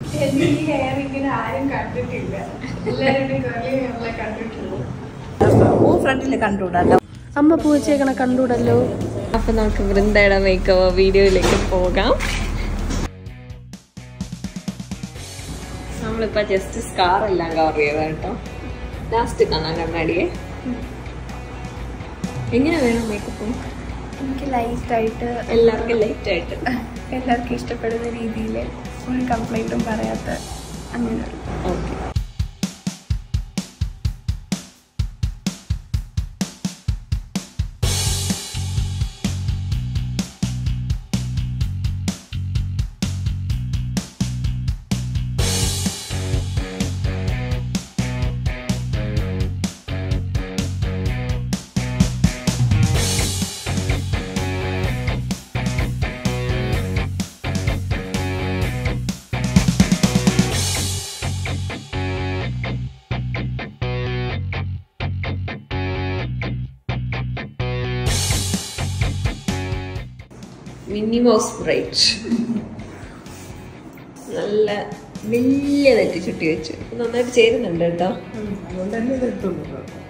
എന്റെ ഈ ഹെയർ ഇങ്ങനെ ആരും കണ്ടിട്ടില്ല എല്ലാവരുടെയും curly hair ലെ കണ്ടിട്ടുള്ളൂ പൂ ഫ്രണ്ടിൽ കണ്ടുകൂടാ അമ്മ പൂ വെച്ചേക്കണ കണ്ടൂടല്ലോ അപ്പൊ നമുക്ക് വൃന്ദയുടെ മേക്കപ്പ് വീഡിയോയിലേക്ക് പോകാം നമ്മളിപ്പോ ജസ്റ്റ് സ്കാർ എല്ലാം കവർ ചെയ്ത കേട്ടോ ലാസ്റ്റ് കാണാൻ കണ്ണാടിയെ എങ്ങനെ വേണം മേക്കപ്പ് എനിക്ക് ലൈറ്റ് ആയിട്ട് എല്ലാവർക്കും ലൈറ്റ് ആയിട്ട് എല്ലാവർക്കും ഇഷ്ടപ്പെടുന്ന രീതിയിൽ ഒരു കംപ്ലൈന്റും പറയാത്ത അങ്ങനെ ഓക്കെ മിനി മൗസ് ബ്രൈറ്റ് നല്ല വലിയ നെറ്റി ചുട്ടി വെച്ചു നന്നായിട്ട് ചേരുന്നുണ്ട് കേട്ടോ അതുകൊണ്ട് തന്നെ ഇത് എടുത്തോളൂ